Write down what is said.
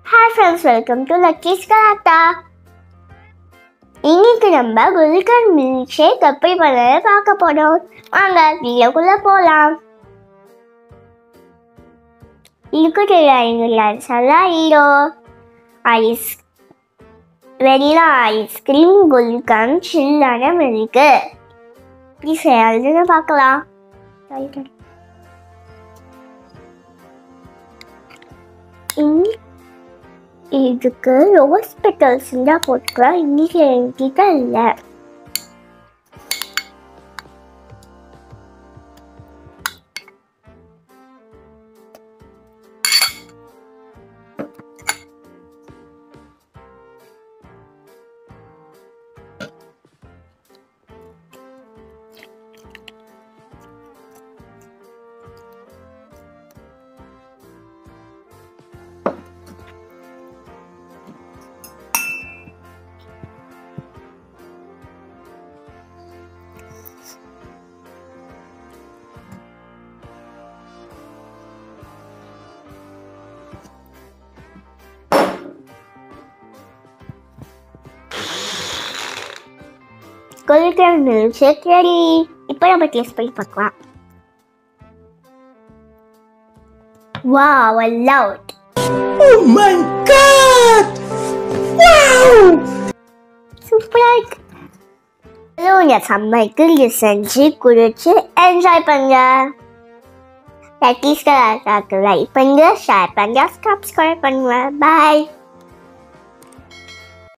Hi friends welcome to Lucky's Galatta இன்னைக்கு நம்ம குல்கர் milk shake எப்படி பண்ணது பார்க்க போறோம் வாங்க வீடியோக்குள்ள போகலாம் இதுக்கு தேவையான ingredients எல்லாம் ஹீரோ ஐஸ் வெனிலா ஐஸ்கிரீம் குல்கன் சில்லான மில்க்கு இப்படி செய்யறதுன்னு பார்க்கலாம் இனி இதுக்கு ரோஸ் பெட்டல்ஸ் இருந்தால் போட்டுக்கலாம் இன்னைக்கு என்கிட்ட இல்லை குல்கர் மில்க் ஷேக் ரெடி இப்போ நம்ம டேஸ்ட் பண்ணி பார்க்கலாம் Wow, I love it. Oh my god! Wow! சூப்பராக இருக்கு இந்த சம்மருக்கு இது செஞ்சு குடிச்சு என்ஜாய் பண்ணுங்க லக்கீஸ்க்கு லைக் பண்ணுங்க ஷேர் பண்ணுங்க சப்ஸ்கிரைப் பண்ணுங்க பாய்